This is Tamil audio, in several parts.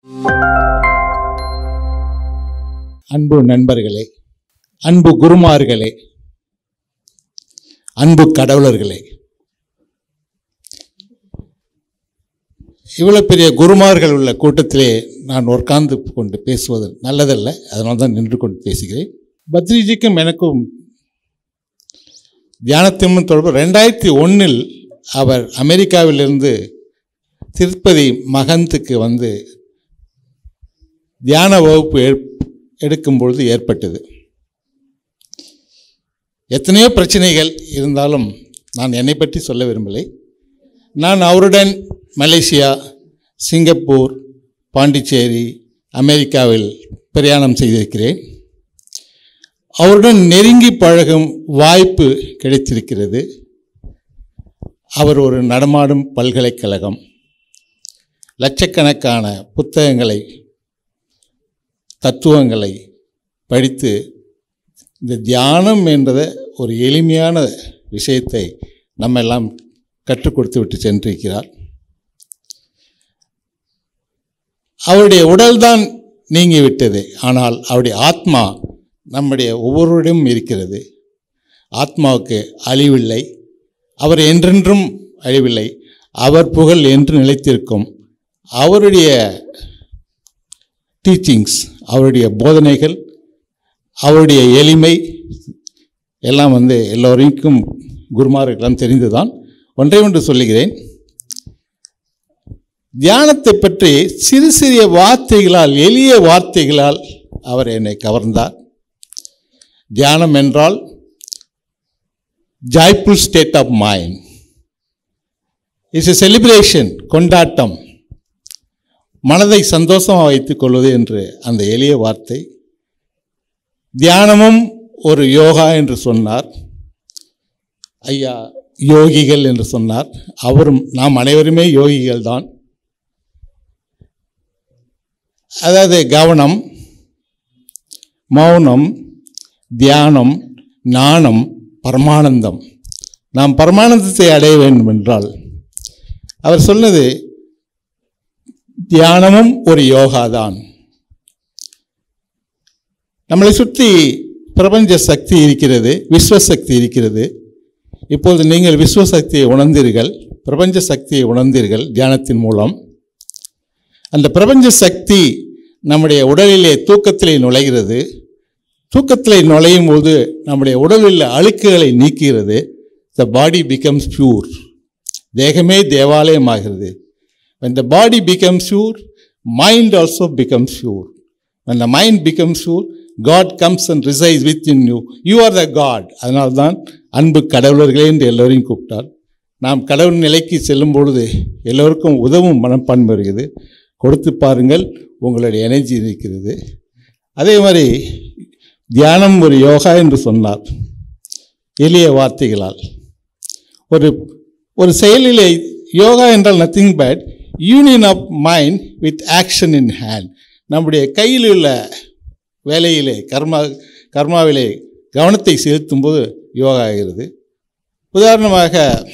அன்பு நண்பர்களே அன்பு குருமார்களே அன்பு கடவுளர்களே இவ்வளவு பெரிய குருமார்கள் உள்ள கூட்டத்திலே நான் உட்கார்ந்து கொண்டு பேசுவது நல்லதல்ல அதனால தான் நின்று கொண்டு பேசுகிறேன் பத்ரிஜிக்கும் எனக்கும் தியானத்தின் தொடர்பு ரெண்டாயிரத்தி ஒன்றில் அவர் அமெரிக்காவிலிருந்து திருப்பதி மகந்துக்கு வந்து தியான வகுப்பு ஏற்- எடுக்கும் பொழுது ஏற்பட்டது எத்தனையோ பிரச்சனைகள் இருந்தாலும் நான் என்னை பற்றி சொல்ல விரும்பலை நான் அவருடன் மலேசியா சிங்கப்பூர் பாண்டிச்சேரி அமெரிக்காவில் பிரயாணம் செய்திருக்கிறேன் அவருடன் நெருங்கி பழகும் வாய்ப்பு கிடைத்திருக்கிறது அவர் ஒரு நடமாடும் பல்கலைக்கழகம் லட்சக்கணக்கான புத்தகங்களை தத்துவங்களை படித்து இந்த தியானம் என்றத ஒரு எளிமையான விஷயத்தை நம்ம எல்லாம் கற்றுக் கொடுத்து விட்டு சென்றிருக்கிறார் அவருடைய உடல்தான் நீங்கிவிட்டது ஆனால் அவருடைய ஆத்மா நம்முடைய ஒவ்வொருவரிடம் இருக்கிறது ஆத்மாவுக்கு அழிவில்லை அவர் என்றென்றும் அழிவில்லை அவர் புகழ் என்று நிலைத்திருக்கும் அவருடைய டீச்சிங்ஸ் அவருடைய போதனைகள் அவருடைய எளிமை எல்லாம் வந்து எல்லோருக்கும் குருமார்களுக்கெல்லாம் தெரிந்துதான் ஒன்றை ஒன்று சொல்லுகிறேன் தியானத்தை பற்றி சிறு சிறிய வார்த்தைகளால் எளிய வார்த்தைகளால் அவர் என்னை கவர்ந்தார் தியானம் என்றால் joyful state of mind it's a celebration கொண்டாட்டம் மனதை சந்தோஷமாக வைத்துக் கொள்வது என்று அந்த எளிய வார்த்தை தியானமும் ஒரு யோகா என்று சொன்னார் ஐயா யோகிகள் என்று சொன்னார் அவரும் நாம் அனைவருமே யோகிகள் தான் அதாவது கவனம் மௌனம் தியானம் ஞானம் பரமானந்தம் நாம் பரமானந்தத்தை அடைய வேண்டும் என்றால் அவர் சொன்னது தியானமும் ஒரு யோகா தான் நம்மளை சுற்றி பிரபஞ்ச சக்தி இருக்கிறது விஸ்வசக்தி இருக்கிறது இப்போது நீங்கள் விஸ்வசக்தியை உணர்ந்தீர்கள் பிரபஞ்ச சக்தியை உணர்ந்தீர்கள் தியானத்தின் மூலம் அந்த பிரபஞ்ச சக்தி நம்முடைய உடலிலே தூக்கத்திலே நுழைகிறது தூக்கத்திலே நுழையும் போது நம்முடைய உடலில் உள்ள அழுக்குகளை நீக்குகிறது த பாடி பிகம்ஸ் பியூர் தேகமே தேவாலயமாகிறது when the body becomes pure mind also becomes pure when the mind becomes pure god comes and resides within you you are the god அதனால தான் அன்பு கடவுளர்களே என்று எல்லோரையும் கூப்பிட்டார் நாம் கடவுள் நிலைக்கு செல்லும் பொழுது எல்லோருக்கும் உதவும் மனப்பான்மை வருகிறது கொடுத்து பாருங்கள் உங்களுடைய எனர்ஜி இருக்கிறது அதே மாதிரி தியானம் ஒரு யோகா என்று சொன்னார் எளிய வார்த்தைகளால் ஒரு ஒரு செயலிலே யோகா என்றால் nothing but union of mind with action in hand நம்முடைய கையில் உள்ள வேலையிலே கர்மா கர்மாவிலே கவனத்தை செலுத்தும் போது யோகா ஆகிறது உதாரணமாக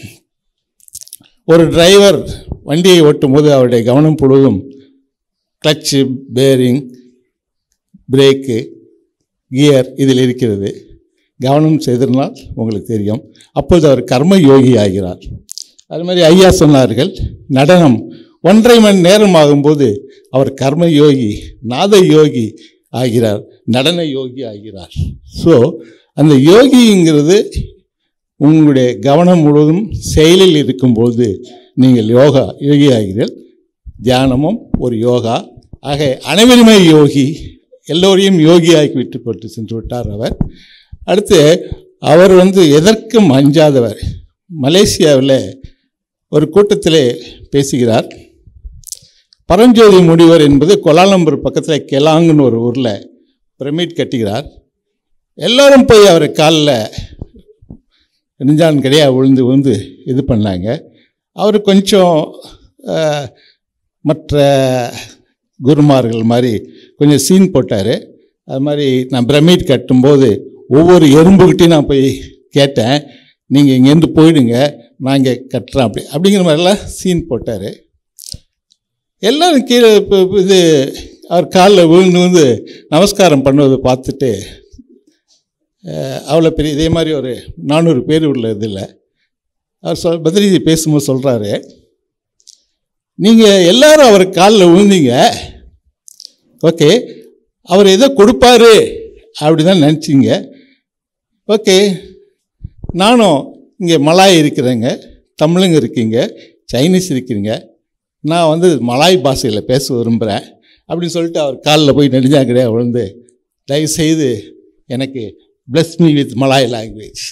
ஒரு டிரைவர் வண்டியை ஓட்டும் போது அவருடைய கவனம் முழுவதும் கிளச்சு பேரிங் பிரேக்கு கியர் இதில் இருக்கிறது கவனம் செய்திருந்தால் உங்களுக்கு தெரியும் அப்பொழுது அவர் கர்ம யோகி ஆகிறார் அது மாதிரி ஐயா சொன்னார்கள் நடனம் ஒன்றரை மணி நேரம் ஆகும்போது அவர் கர்ம யோகி நாத யோகி ஆகிறார் நடன யோகி ஆகிறார் ஸோ அந்த யோகிங்கிறது உங்களுடைய கவனம் முழுவதும் செயலில் இருக்கும்போது நீங்கள் யோகா யோகி ஆகிறீர்கள் தியானமும் ஒரு யோகா ஆக அனைவருமே யோகி எல்லோரையும் யோகியாக்கி விட்டு போட்டு சென்று விட்டார் அவர் அடுத்து அவர் வந்து எதற்கும் அஞ்சாதவர் மலேசியாவில் ஒரு கூட்டத்திலே பேசுகிறார் பரஞ்சோதி முனிவர் என்பது கொலாலம்பூர் பக்கத்தில் கெலாங்குன்னு ஒரு ஊரில் பிரமிட் கட்டுகிறார் எல்லாரும் போய் அவர் காலில் நெஞ்சான் கிடையா விழுந்து விழுந்து இது பண்ணாங்க அவர் கொஞ்சம் அஹ், மற்ற குருமார்கள் மாதிரி கொஞ்சம் சீன் போட்டார் அது மாதிரி நான் பிரமிட் கட்டும்போது ஒவ்வொரு எறும்புக்கிட்டையும் நான் போய் கேட்டேன் நீங்கள் இங்கேருந்து போயிடுங்க நான் இங்கே கட்டுறேன் அப்படி அப்படிங்கிற மாதிரிலாம் சீன் போட்டார் எல்லாரும் கீழே இப்போ இது அவர் காலில் விழுந்து வந்து நமஸ்காரம் பண்ணுவதை பார்த்துட்டு அஹ், அவ்வளோ பெரிய இதே மாதிரி ஒரு நானூறு பேர் உள்ள இதில் அவர் சொல் பத்ரிஜி பேசும்போது சொல்கிறாரு நீங்கள் எல்லாரும் அவர் காலில் விழுந்தீங்க ஓகே அவர் ஏதோ கொடுப்பாரு அப்படி தான் நினச்சிங்க ஓகே நானும் இங்கே மலாய் இருக்கிறேங்க தமிழுங்க இருக்கீங்க சைனீஸ் இருக்கிறீங்க நான் வந்து மலாய் பாஷையில் பேச விரும்புகிறேன் அப்படின்னு சொல்லிட்டு அவர் காலில் போய் நெடுஞ்சாங்கடையா விழுந்து தயவுசெய்து எனக்கு bless me with Malay language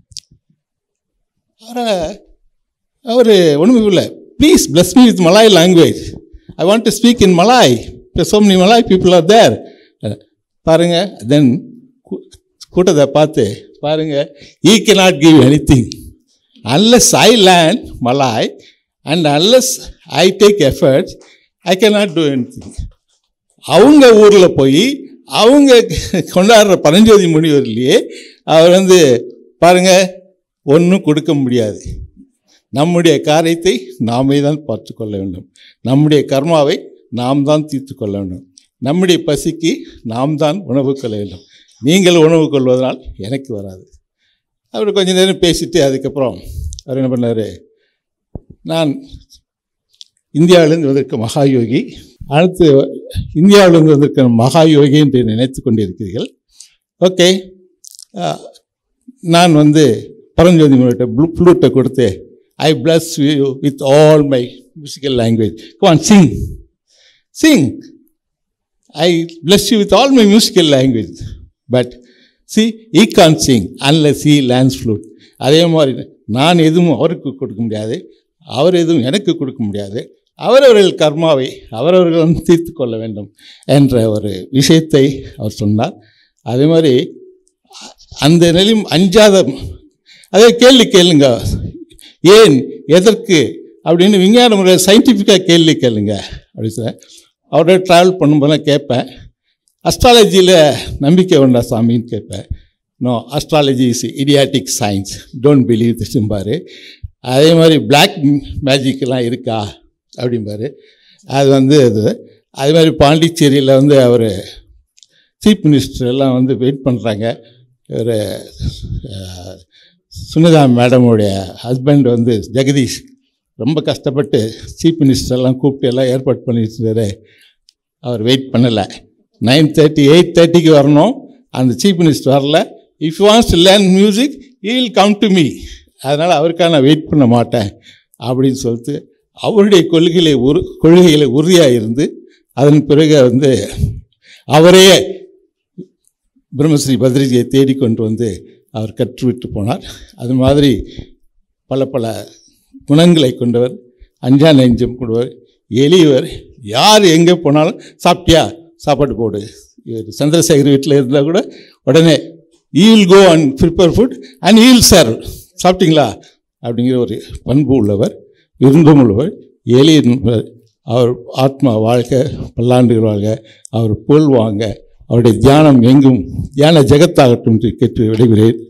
அவரை அவர் ஒன்றுமே இல்லை please bless me with Malay language I want to speak in Malay so many Malay people are there பாருங்க தென் கூட்டத்தை பார்த்து பாருங்க ஈ cannot give anything unless I learn Malay and unless I take efforts I cannot do anything அவங்க ஊரில் போய் அவங்க கொண்டாடுற பரஞ்சோதி முனிவர்லேயே அவர் வந்து பாருங்க ஒன்றும் கொடுக்க முடியாது நம்முடைய காரியத்தை நாமே தான் பார்த்து கொள்ள வேண்டும் நம்முடைய கர்மாவை நாம் தான் தீர்த்து கொள்ள வேண்டும் நம்முடைய பசிக்கு நாம் தான் உணவு கொள்ள வேண்டும் நீங்கள் உணவு கொள்வதனால் எனக்கு வராது அவர் கொஞ்ச நேரம் பேசிட்டு அதுக்கப்புறம் அவர் என்ன பண்ணார் நான் இந்தியாவிலிருந்து வந்திருக்க மகாயோகி அடுத்து இந்தியாவிலிருந்து வந்திருக்கிற மகாயோகி என்று நினைத்து கொண்டிருக்கிறீர்கள் ஓகே அஹ், நான் வந்து பரஞ்சோதி முனிட்ட ப்ளூ ஃப்ளூட்டை கொடுத்து I bless you with all my musical language can sing sing I bless you with all my musical language but see he can't sing unless he learns flute அதே மாதிரி நான் எதுவும் அவருக்கு கொடுக்க முடியாது அவர் எதுவும் எனக்கு கொடுக்க முடியாது அவரவர்கள் கர்மாவை அவரவர்கள் வந்து தீர்த்து கொள்ள வேண்டும் என்ற ஒரு விஷயத்தை அவர் சொன்னார் அதே மாதிரி அந்த நிலையும் அஞ்சாத அதே கேள்வி கேளுங்க ஏன் எதற்கு அப்படின்னு விஞ்ஞான முறையில் சயின்டிஃபிக்காக கேள்வி கேளுங்க அப்படி சார் அவரோட ட்ராவல் பண்ணும்போதெல்லாம் கேட்பேன் அஸ்ட்ராலஜியில் நம்பிக்கை உண்டா சாமின்னு கேட்பேன் no astrology is idiotic science don't believe திஸ்ம்பார் அதே மாதிரி பிளாக் மேஜிக்லாம் இருக்கா அப்படிம்பாரு அது வந்து அது அதே மாதிரி பாண்டிச்சேரியில் வந்து அவர் சீஃப் மினிஸ்டர் எல்லாம் வந்து வெயிட் பண்ணுறாங்க ஒரு அஹ், சுனிதா மேடமுடைய ஹஸ்பண்ட் வந்து ஜெகதீஷ் ரொம்ப கஷ்டப்பட்டு சீஃப் மினிஸ்டர்லாம் கூப்பிட்டு எல்லாம் ஏற்பாடு பண்ணிட்டு அவர் வெயிட் பண்ணலை நைன் தேர்ட்டி எயிட் தேர்ட்டிக்கு வரணும் அந்த சீஃப் மினிஸ்டர் வரல if wants to learn music will come to me அதனால் அவருக்காக நான் வெயிட் பண்ண மாட்டேன் அப்படின்னு சொல்லிட்டு அவருடைய கொள்கைகளை உரு கொள்கைகளை உறுதியாக இருந்து அதன் பிறகு வந்து அவரே பிரம்மஸ்ரீ பத்ரிஜியை தேடிக்கொண்டு வந்து அவர் கற்றுவிட்டு போனார் அது மாதிரி பல பல குணங்களை கொண்டவர் அஞ்சா நெஞ்சம் கொண்டவர் எளியவர் யார் எங்கே போனாலும் சாப்பிட்டியா சாப்பாடு போடு இவர் சந்திரசேகர் வீட்டில் இருந்தால் கூட உடனே he'll go and prepare food and he'll serve சாப்பிட்டீங்களா அப்படிங்கிற ஒரு பண்பு உள்ளவர் விருந்தம் உள்ளவர் எளிய நண்பர். அவர் ஆத்மா வாழ்க பல்லாண்டுகள் வாழ்க அவர் புகழ் வாங்க அவருடைய தியானம் எங்கும் தியான ஜெகத்தாகட்டும் என்று கேட்டு விடைபெறேன்